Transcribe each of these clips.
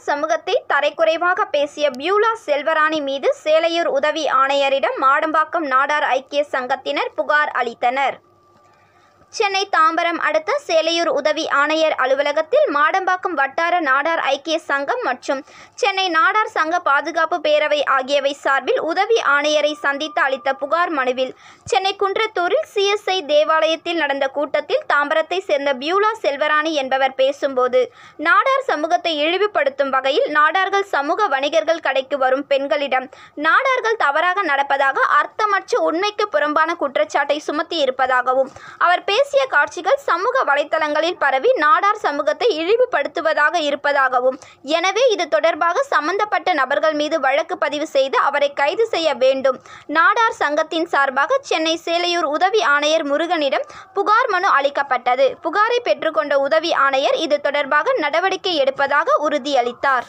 சமூகத்தை தரைக்குறைவாக பேசிய பியூலா செல்வராணி மீது சேலையூர் உதவி ஆணையரிடம் மாடம்பாக்கம் நாடார் ஐக்கிய சங்கத்தினர் புகார் அளித்தனர் சென்னை தாம்பரம் அடுத்த சேலையூர் உதவி ஆணையர் அலுவலகத்தில் மாடம்பாக்கம் வட்டார நாடார் ஐக்கிய சங்கம் மற்றும் சென்னை நாடார் சங்க பாதுகாப்பு பேரவை ஆகியவை சார்பில் உதவி ஆணையரை சந்தித்து அளித்த புகார் மனுவில் சென்னை குன்றத்தூரில் சிஎஸ்ஐ தேவாலயத்தில் நடந்த கூட்டத்தில் தாம்பரத்தை சேர்ந்த பியூலா செல்வராணி என்பவர் பேசும்போது நாடார் சமூகத்தை இழிவுபடுத்தும் வகையில் நாடார்கள் சமூக வணிகர்கள் கடைக்கு வரும் பெண்களிடம் நாடார்கள் தவறாக நடப்பதாக அர்த்தமற்ற உண்மைக்கு புறம்பான குற்றச்சாட்டை சுமத்தி இருப்பதாகவும் அவர் பேசிய காட்சிகள் சமூக வலைத்தளங்களில் பரவி நாடார் சமூகத்தை இழிவுபடுத்துவதாக இருப்பதாகவும் எனவே இது தொடர்பாக சம்பந்தப்பட்ட நபர்கள் மீது வழக்கு பதிவு செய்து அவரை கைது செய்ய வேண்டும் நாடார் சங்கத்தின் சார்பாக சென்னை சேலையூர் உதவி ஆணையர் முருகனிடம் புகார் மனு அளிக்கப்பட்டது புகாரை பெற்றுக்கொண்ட உதவி ஆணையர் இது தொடர்பாக நடவடிக்கை எடுப்பதாக உறுதியளித்தார்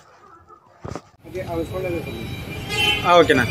ஆ ஓகேண்ணா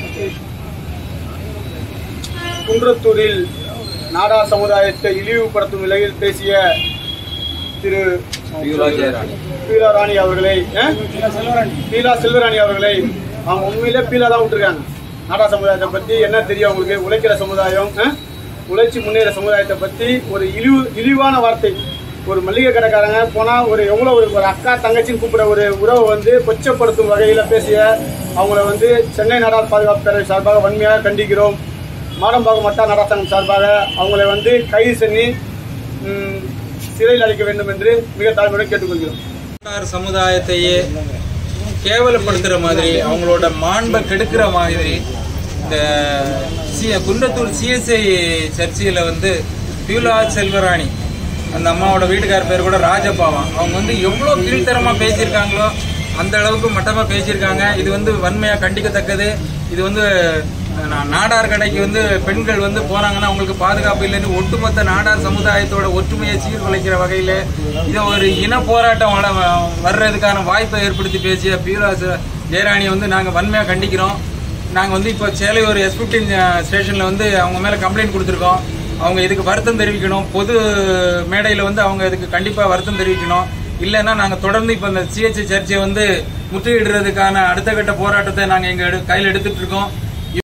குன்றத்தூரில் நாடா சமுதாயத்தை இழிவுபடுத்தும் நிலையில் பேசிய திரு பீலா ராணி அவர்களை அஹ்? பீலா செல்வராணி அவர்களை அவங்க உண்மையிலே பீலா தான் விட்டுருக்காங்க நாடா சமுதாயத்தை பத்தி என்ன தெரியும் அவங்களுக்கு உழைக்கிற சமுதாயம் அஹ்? உழைச்சி முன்னேற சமுதாயத்தை பத்தி ஒரு இழிவு இழிவான வார்த்தை ஒரு மளிகை கடைக்காரங்க போனா ஒரு எவ்வளவு ஒரு ஒரு அக்கா தங்கச்சின்னு கூப்பிட ஒரு உறவை வந்து கொச்சப்படுத்தும் வகையில பேசிய அவங்கள வந்து சென்னை நாடார் பாதுகாப்பு பேரவை சார்பாக வன்மையாக கண்டிக்கிறோம் மாடம்பாக்கம் வட்டார நடாசங்கம் சார்பாக அவங்களை வந்து கைது பண்ணி ம், சிறையில் அடைக்க வேண்டும் என்று மிக தாழ்மையுடன் கேட்டுக்கொள்கிறோம் நாடார் சமுதாயத்தையே கேவலப்படுத்துற மாதிரி அவங்களோட மாண்பை கெடுக்கிற மாதிரி இந்த சி குன்றத்தூர் சிஎஸ்ஐ சர்ச்சில் வந்து பியூலா செல்வராணி அந்த அம்மாவோட வீட்டுக்கார பேர் கூட ராஜப்பாவாம் அவங்க வந்து எவ்வளோ கீழ்த்தரமாக பேசியிருக்காங்களோ அந்த அளவுக்கு மட்டமாக பேசியிருக்காங்க இது வந்து வன்மையாக கண்டிக்கத்தக்கது இது வந்து நா- நாடார் கடைக்கு வந்து பெண்கள் வந்து போனாங்கன்னா அவங்களுக்கு பாதுகாப்பு இல்லைன்னு ஒட்டுமொத்த நாடார் சமுதாயத்தோட ஒற்றுமையை சீர்குலைக்கிற வகையில் இதை ஒரு இன போராட்டம் வள- வர்றதுக்கான வாய்ப்பை ஏற்படுத்தி பேசிய பியூரா ச- ஜெயராணியை வந்து நாங்கள் வன்மையாக கண்டிக்கிறோம் நாங்கள் வந்து இப்போ சேலையூர் எஸ் ஃபிஃப்டீன் ஸ்டேஷனில் வந்து அவங்க மேலே கம்ப்ளைண்ட் கொடுத்துருக்கோம் அவங்க இதுக்கு வருத்தம் தெரிவிக்கணும் பொது மேடையில் வந்து அவங்க இதுக்கு கண்டிப்பாக வருத்தம் தெரிவிக்கணும் இல்லைன்னா நாங்கள் தொடர்ந்து இப்போ இந்த சிஹெச் சர்ச்சை வந்து முற்றுகையிடுறதுக்கான அடுத்த கட்ட போராட்டத்தை நாங்கள் எங்கள் கையில் எடுத்துட்டு இருக்கோம்